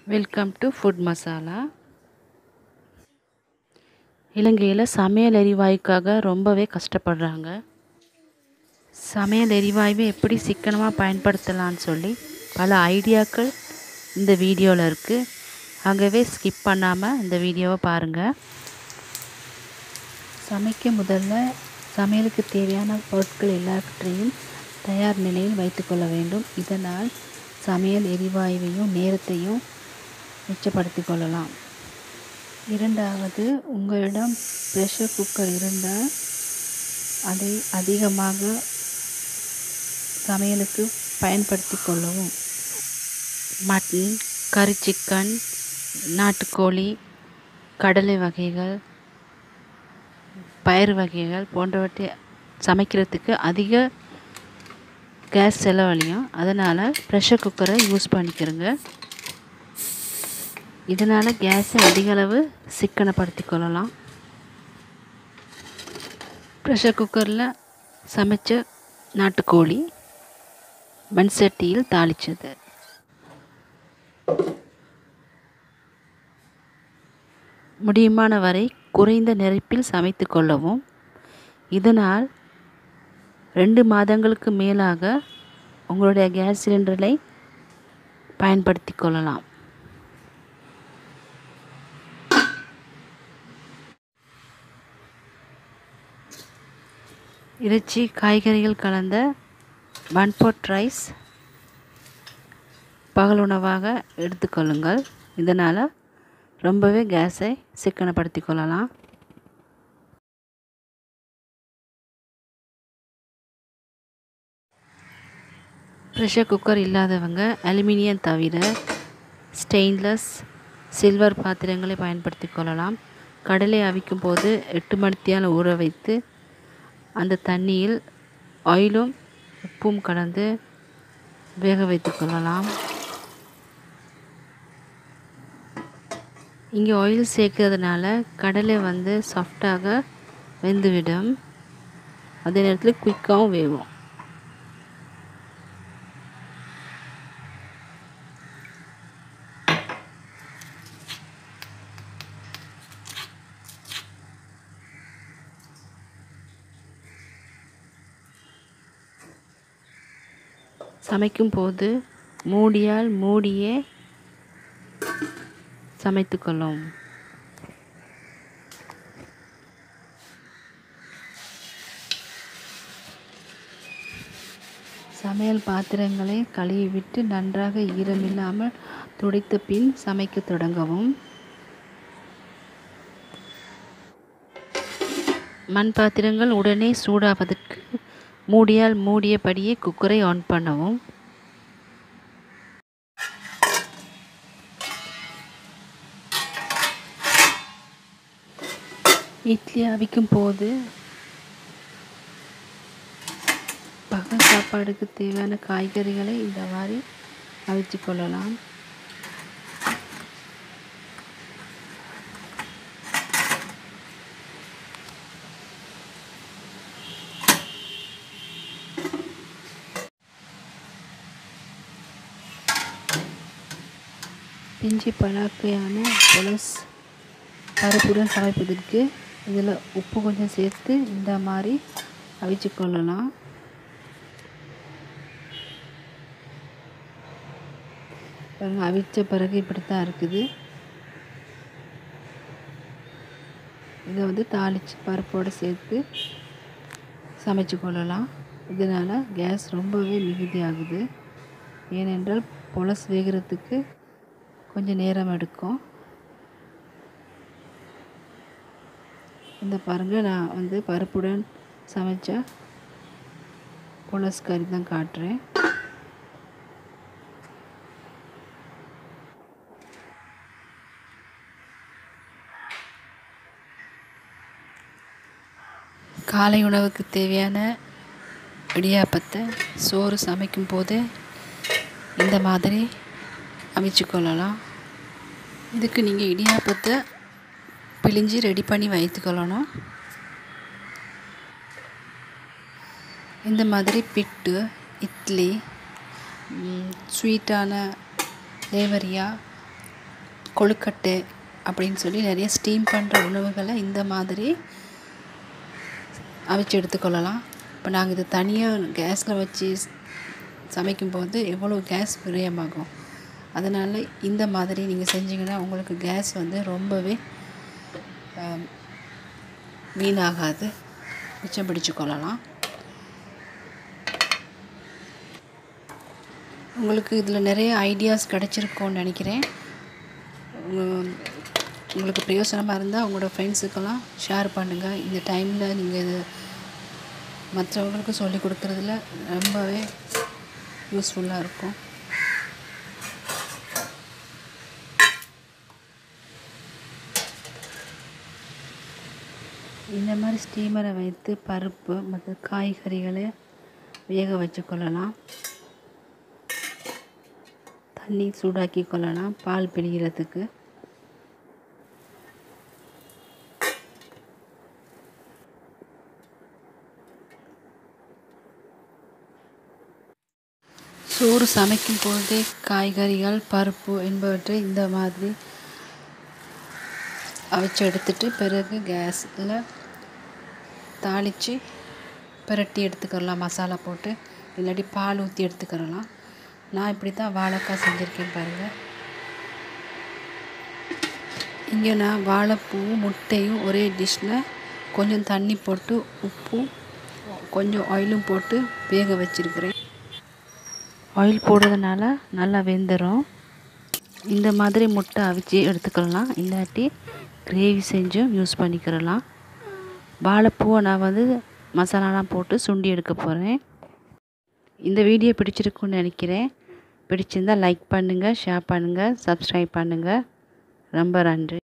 welcome to food masala இலங்கையில் சமையல் எரிவாயுக்காக ரொம்பவே கஷ்டப்படுறாங்க சமையல் எரிவாயுவை எப்படி சிக்கனமாக பயன்படுத்தலாம்னு சொல்லி பல ஐடியாக்கள் இந்த வீடியோவில் இருக்குது ஆகவே ஸ்கிப் பண்ணாமல் இந்த வீடியோவை பாருங்கள் சமைக்க முதல்ல சமையலுக்கு தேவையான பொருட்கள் எல்லாவற்றையும் தயார் நிலையில் வைத்துக்கொள்ள வேண்டும் இதனால் சமையல் எரிவாயுவையும் நேரத்தையும் மிச்சப்படுத்தி கொள்ளலாம் இரண்டாவது உங்களிடம் ப்ரெஷர் குக்கர் இருந்தால் அதை அதிகமாக சமையலுக்கு பயன்படுத்தி கொள்ளவும் மட்டன் கறி சிக்கன் நாட்டுக்கோழி கடலை வகைகள் பயிறு வகைகள் போன்றவற்றை சமைக்கிறதுக்கு அதிக கேஸ் செலவழியும் அதனால் ப்ரெஷர் குக்கரை யூஸ் பண்ணிக்கிறோங்க இதனால் கேஸை அதிக அளவு சிக்கனப்படுத்தி கொள்ளலாம் ப்ரெஷர் குக்கரில் சமைச்ச நாட்டுக்கோழி மண் சட்டியில் தாளித்தது முடியுமான வரை குறைந்த நெருப்பில் சமைத்து கொள்ளவும் இதனால் ரெண்டு மாதங்களுக்கு மேலாக உங்களுடைய கேஸ் சிலிண்டரை பயன்படுத்தி கொள்ளலாம் இறைச்சி காய்கறிகள் கலந்த ஒன் pot ரைஸ் பகல் உணவாக எடுத்துக்கொள்ளுங்கள் இதனால் ரொம்பவே கேஸை சிக்கனப்படுத்தி கொள்ளலாம் ப்ரெஷர் குக்கர் இல்லாதவங்க அலுமினியம் தவிர ஸ்டெயின்லெஸ் சில்வர் பாத்திரங்களை பயன்படுத்தி கொள்ளலாம் கடலை அவிக்கும் போது எட்டு மணித்தியால் ஊற வைத்து அந்த தண்ணியில் ஆயிலும் உப்பும் கலந்து வேக வைத்து கொள்ளலாம் இங்கே ஆயில் சேர்க்கறதுனால கடலை வந்து சாஃப்டாக வெந்துவிடும் அதே நேரத்தில் குயிக்காகவும் வேகும் சமைக்கும் போது மூடியால் மூடியே சமைத்து கொள்ளும் சமையல் பாத்திரங்களை கழுவிவிட்டு நன்றாக ஈரமில்லாமல் துடைத்த பின் சமைக்க தொடங்கவும் மண் பாத்திரங்கள் உடனே சூடாவதற்கு மூடியால் மூடியபடியே குக்கரை ஆன் பண்ணவும் இட்லி அவிக்கும் போது பகல் சாப்பாடுக்கு தேவையான காய்கறிகளை இந்த மாதிரி அவிச்சு கொள்ளலாம் பிஞ்சி பலாக்கையான புலஸ் பருப்புடன் சமைப்பதற்கு இதில் உப்பு கொஞ்சம் சேர்த்து இந்த மாதிரி அவிச்சு கொள்ளலாம் பாருங்க அவிச்ச பிறகு இப்படி தான் இருக்குது இதை வந்து தாளித்து பருப்போடு சேர்த்து சமைச்சு கொள்ளலாம் இதனால் கேஸ் ரொம்பவே மிகுதியாகுது ஏனென்றால் புலஸ் வேகிறதுக்கு கொஞ்சம் நேரம் எடுக்கும் இந்த பாருங்கள் நான் வந்து பருப்புடன் சமைச்ச புலஸ் கறி தான் காட்டுறேன் காலை உணவுக்கு தேவையான இடியாப்பத்தை சோறு சமைக்கும் போது இந்த மாதிரி அவிச்சு கொள்ளலாம் இதுக்கு நீங்கள் இடியாப்பத்தை பிழிஞ்சு ரெடி பண்ணி வைத்துக்கொள்ளணும் இந்த மாதிரி பிட்டு இட்லி ஸ்வீட்டான லேவரியா கொழுக்கட்டை அப்படின்னு சொல்லி நிறைய ஸ்டீம் பண்ணுற உணவுகளை இந்த மாதிரி அவிச்சு எடுத்துக்கொள்ளலாம் இப்போ நாங்கள் இது தனியாக கேஸில் வச்சு சமைக்கும்போது எவ்வளோ கேஸ் விரயமாகும் அதனால் இந்த மாதிரி நீங்கள் செஞ்சீங்கன்னா உங்களுக்கு கேஸ் வந்து ரொம்பவே வீணாகாது மிச்சம் பிடிச்சு கொள்ளலாம் உங்களுக்கு இதில் நிறைய ஐடியாஸ் கிடச்சிருக்கோன்னு நினைக்கிறேன் உங்களுக்கு பிரயோசனமாக இருந்தால் உங்களோட ஃப்ரெண்ட்ஸுக்கெல்லாம் ஷேர் பண்ணுங்கள் இந்த டைமில் நீங்கள் இது மற்றவங்களுக்கு சொல்லி கொடுக்குறதுல ரொம்பவே யூஸ்ஃபுல்லாக இருக்கும் இந்த மாதிரி ஸ்டீமரை வைத்து பருப்பு மற்ற காய்கறிகளை வேக வச்சு கொள்ளலாம் தண்ணி சூடாக்கி கொள்ளலாம் பால் பிழிகிறதுக்கு சோறு சமைக்கும் பொழுதே காய்கறிகள் பருப்பு என்பவற்றை இந்த மாதிரி அவிச்சு எடுத்துட்டு பிறகு கேஸில் தாளித்து பிரட்டி எடுத்துக்கிறலாம் மசாலா போட்டு இல்லாட்டி பால் ஊற்றி எடுத்துக்கிறலாம் நான் இப்படி தான் வாழைக்காய் செஞ்சுருக்கேன் பாருங்கள் இங்கே நான் வாழைப்பூவும் முட்டையும் ஒரே டிஷ்ஷில் கொஞ்சம் தண்ணி போட்டு உப்பும் கொஞ்சம் ஆயிலும் போட்டு வேக வச்சுருக்கிறேன் ஆயில் போடுறதுனால நல்லா வெந்துடும் இந்த மாதிரி முட்டை அவிச்சு எடுத்துக்கலாம் இல்லாட்டி கிரேவி செஞ்சும் யூஸ் பண்ணிக்கிறலாம் வாழைப்பூவை நான் வந்து மசாலாலாம் போட்டு சுண்டி எடுக்க போகிறேன் இந்த வீடியோ பிடிச்சிருக்குன்னு நினைக்கிறேன் பிடிச்சிருந்தால் லைக் பண்ணுங்கள் ஷேர் பண்ணுங்கள் சப்ஸ்கிரைப் பண்ணுங்கள் ரொம்ப நன்றி